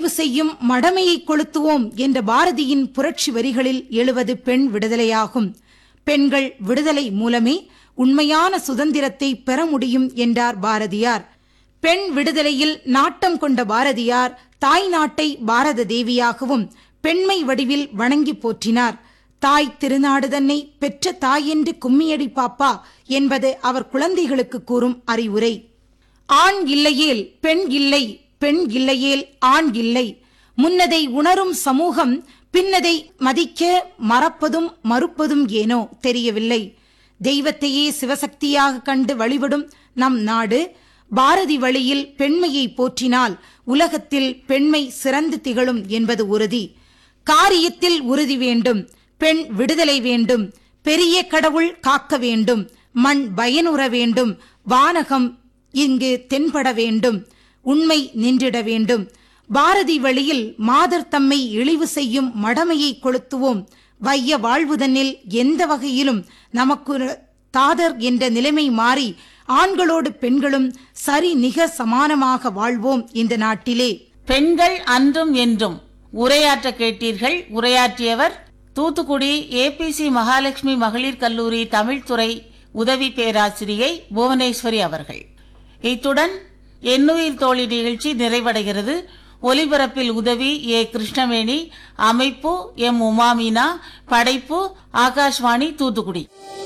இழிவு செய்யும் மடமையை கொளுத்துவோம் என்ற பாரதியின் புரட்சி வரிகளில் எழுவது பெண் விடுதலையாகும் பெண்கள் விடுதலை மூலமே உண்மையான சுதந்திரத்தை பெற முடியும் என்றார் பாரதியார் பெண் விடுதலையில் நாட்டம் கொண்ட பாரதியார் தாய் நாட்டை பாரத தேவியாகவும் பெண்மை வடிவில் வணங்கி போற்றினார் தாய் திருநாடு தன்னை பெற்ற தாய் என்று கும்மியடி பாப்பா என்பது அவர் குழந்தைகளுக்கு கூறும் அறிவுரை ஆண் இல்லையேல் பெண் இல்லை பெண் இல்லையேல் ஆண் இல்லை முன்னதை உணரும் சமூகம் பின்னதை மதிக்க மறப்பதும் மறுப்பதும் ஏனோ தெரியவில்லை தெய்வத்தையே சிவசக்தியாக கண்டு வழிபடும் நம் நாடு பாரதி வழியில் பெண்மையை போற்றினால் உலகத்தில் பெண்மை சிறந்து திகழும் என்பது உறுதி காரியத்தில் உறுதி வேண்டும் பெண் விடுதலை வேண்டும் பெரிய கடவுள் காக்க வேண்டும் மண் பயனுற வேண்டும் வானகம் இங்கு தென்பட வேண்டும் உண்மை நின்றிட வேண்டும் பாரதி வழியில் மாதர் தம்மை இழிவு செய்யும் மடமையை கொளுத்துவோம் வைய வாழ்வுதனில் எந்த வகையிலும் நமக்கு தாதர் என்ற நிலைமை மாறி ஆண்களோடு பெண்களும் சரி நிக சமானமாக வாழ்வோம் இந்த நாட்டிலே பெண்கள் அன்றும் என்றும் உரையாற்ற கேட்டீர்கள் உரையாற்றியவர் தூத்துக்குடி ஏபிசி மகாலட்சுமி மகளிர் கல்லூரி தமிழ்துறை உதவி பேராசிரியை புவனேஸ்வரி அவர்கள் இத்துடன் எண்ணுயிர் தோழி நிகழ்ச்சி நிறைவடைகிறது ஒலிபரப்பில் உதவி ஏ கிருஷ்ணவேணி அமைப்பு எம் உமாமீனா படைப்பு ஆகாஷ்வாணி தூத்துக்குடி